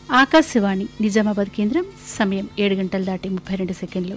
ఆకాశవాణి నిజామాబాద్ కేంద్రం సమయం ఏడు గంటలు దాటి ముప్పై రెండు సెకండ్లు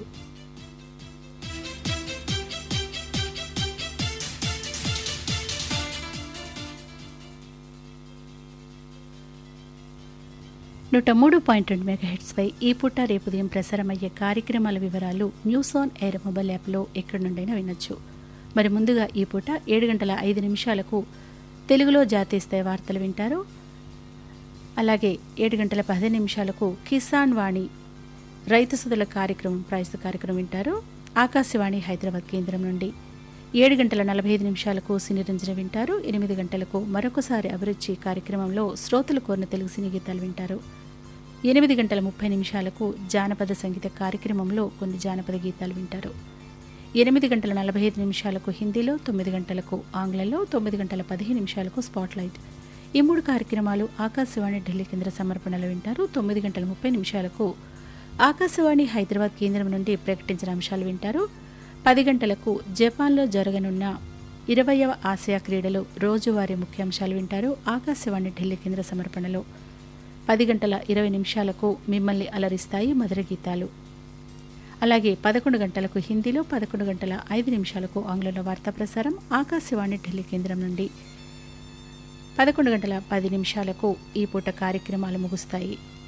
నూట మూడు పాయింట్ రెండు మెగాహెట్స్పై ఈ పూట రేపు ఉదయం ప్రసారమయ్యే కార్యక్రమాల వివరాలు న్యూస్ ఆన్ ఎయిర్ మొబైల్ యాప్లో ఎక్కడి నుండైనా వినొచ్చు మరి ముందుగా ఈ పూట ఏడు గంటల ఐదు నిమిషాలకు తెలుగులో జాతీయ స్థాయి వార్తలు వింటారు అలాగే ఏడు గంటల పదిహేను నిమిషాలకు కిసాన్ వాణి రైతు సుదుల కార్యక్రమం ప్రైస్ కార్యక్రమం వింటారు ఆకాశవాణి హైదరాబాద్ కేంద్రం నుండి ఏడు గంటల నలభై ఐదు నిమిషాలకు సినీ రంజన వింటారు ఎనిమిది గంటలకు మరొకసారి అభిరుచి కార్యక్రమంలో శ్రోతలు కోరిన తెలుగు సినీ గీతాలు వింటారు ఎనిమిది గంటల ముప్పై నిమిషాలకు జానపద సంగీత కార్యక్రమంలో కొన్ని జానపద గీతాలు వింటారు ఎనిమిది గంటల నలభై ఐదు నిమిషాలకు హిందీలో తొమ్మిది గంటలకు ఆంగ్లంలో తొమ్మిది గంటల పదిహేను నిమిషాలకు స్పాట్లైట్ ఈ మూడు కార్యక్రమాలు ఆకాశవాణి ఢిల్లీ కేంద్ర సమర్పణలో వింటారు తొమ్మిది గంటల ముప్పై నిమిషాలకు ఆకాశవాణి హైదరాబాద్ కేంద్రం నుండి ప్రకటించిన అంశాలు వింటారు పది గంటలకు జపాన్లో జరగనున్న ఇరవయవ ఆసియా క్రీడలు రోజువారీ ముఖ్యాంశాలు వింటారు ఆకాశవాణి ఢిల్లీ కేంద్ర సమర్పణలో పది గంటల ఇరవై నిమిషాలకు మిమ్మల్ని అలరిస్తాయి మధుర గీతాలు అలాగే పదకొండు గంటలకు హిందీలో పదకొండు గంటల ఐదు నిమిషాలకు ఆంగ్లంలో వార్తా ప్రసారం ఆకాశవాణి ఢిల్లీ కేంద్రం నుండి పదకొండు గంటల పది నిమిషాలకు ఈ పూట కార్యక్రమాలు ముగుస్తాయి